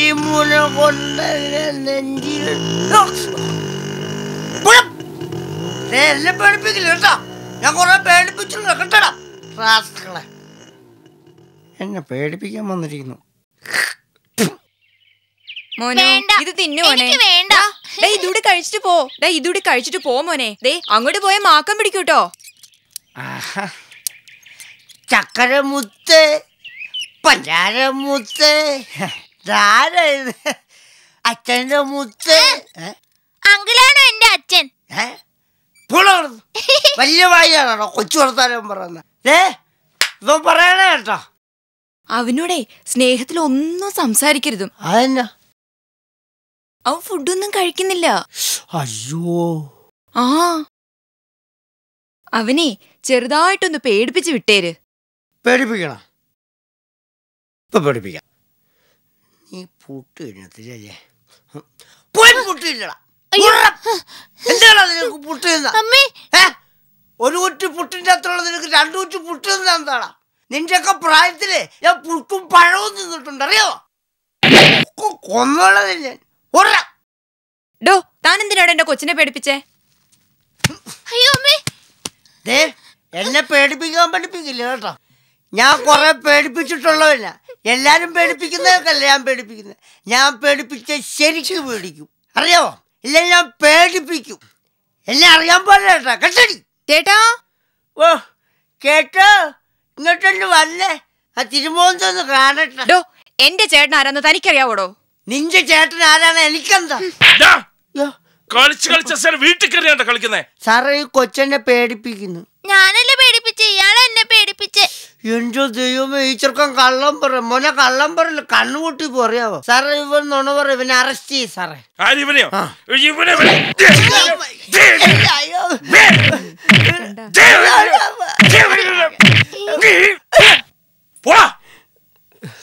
അരിമുന കൊണ്ട് നെഞ്ചിൽ എന്നെ പേടിപ്പിക്കില്ല കേട്ടോ ഞാൻ കുറെ പേടിപ്പിച്ചിട്ടുണ്ട് കേട്ടടാ റാസ്കളെ എന്നെ പേടിപ്പിക്കാൻ വന്നിരിക്കുന്നു മോനെ വേണ്ട. ഇത് തിന്നു മോനെ എനിക്ക് വേണ്ട. ഡേ ഇതൂടി കഴിച്ചിട്ട് പോ ഡേ ഇതൂടി കഴിച്ചിട്ട് പോ മോനെ ദേ അങ്ങോട്ട് പോയ മാക്കം പിടിക്കൂട്ടോ ആഹാ. ചക്കരമുത്ത് പഞ്ചാരമുത്ത് ധാരാ ഇത് അച്ഛൻ്റെ മുത്ത് ഏ? അങ്കിളാണോ എന്റെ അച്ഛൻ ഏ? പോളോ അവിടുന്ന്. വലിയ വായിയാണോ കൊച്ചു വർത്താനം പറയുന്നത് ഏ ഇവൻ പറയണേ കേട്ടോ അവനോടെ സ്നേഹത്തിൽ ഒന്നും സംസാരിക്കരുതും അതെന്നാ അവൻ ഫുഡൊന്നും കഴിക്കുന്നില്ല അയ്യോ ആ അവനെ ചെറുതായിട്ടൊന്ന് പേടിപ്പിച്ച് വിട്ടേര് പേടിപ്പിക്കണം ഇപ്പൊ പേടിപ്പിക്കാം നീ പുട്ട് കഴിഞ്ഞത്തില്ലേ പോയി പുട്ട് തിന്നടാ. ഉറ. എന്താണ് നിനക്ക് പുട്ട് തിന്നാ? അമ്മേ ഏ? ഒരു കുറ്റി പുട്ടിന്റെ അത്രയുള്ള നിനക്ക് രണ്ടു കുറ്റി പുട്ട് തിന്നാ എന്താടാ നിന്റെയൊക്കെ പ്രായത്തില് ഞാൻ പുട്ടും പഴവും തിന്നിട്ടുണ്ട് അറിയോ കൊന്നോളത് ഞാൻ ഉറ. ഡോ താൻ എന്തിനാണ് എന്റെ കൊച്ചിനെ പേടിപ്പിച്ചേ അയ്യോ അമ്മേ ദേ എന്നെ പേടിപ്പിക്കാൻ പഠിപ്പിക്കില്ല കേട്ടോ ഞാൻ കുറെ പേടിപ്പിച്ചിട്ടുള്ളവല്ല എല്ലാരും പേടിപ്പിക്കുന്നതൊക്കെയല്ല ഞാൻ പേടിപ്പിക്കുന്നത് ഞാൻ പേടിപ്പിച്ച ശരിക്കും പേടിക്കും അറിയാമോ ഇല്ല ഞാൻ പേടിപ്പിക്കും എന്നെ അറിയാൻ പാടില്ല കേട്ടോ കേട്ടടി ചേട്ടാ ഓ കേട്ടോ ഇങ്ങോട്ടൊന്ന് വന്നേ ആ തിരുമോന്തൊന്ന് കാണട്ടെ ഡോ എന്റെ ചേട്ടൻ ആരാന്ന് തനിക്കറിയാവോടോ നിന്റെ ചേട്ടൻ ആരാണ് എനിക്കെന്താ ഡാ, യ്യോ, കളിച്ച് കളിച്ച സാർ വീട്ടിൽ കയറിയാണ്ട കളിക്കുന്നേ സാറേ ഈ കൊച്ചെന്നെ പേടിപ്പിക്കുന്നു ഞാനല്ലേ പേടിപ്പിച്ചേ ഇയാളെ എന്നെ പേടിപ്പിച്ചേ എന്റെ ദൈവമേ ഈ ചെറുക്കൻ കള്ളം പറ മോനെ കള്ളം പറയില്ല കണ്ണുകൂട്ടി പറയാവോ സാറേ ഇവൻ നുണ പറ ഇവനെ അറസ്റ്റ് ചെയ്യ് സാറേ ആര് ഇവനെയോ ആ. ഇവനെ ഇവനെ. ദേ, ദേ, അയ്യോ. ദേ, ദേ, ദേ, ദേ. പോടാ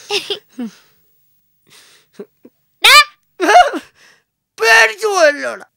ഡാ, പേടിച്ചു പോയല്ലോടാ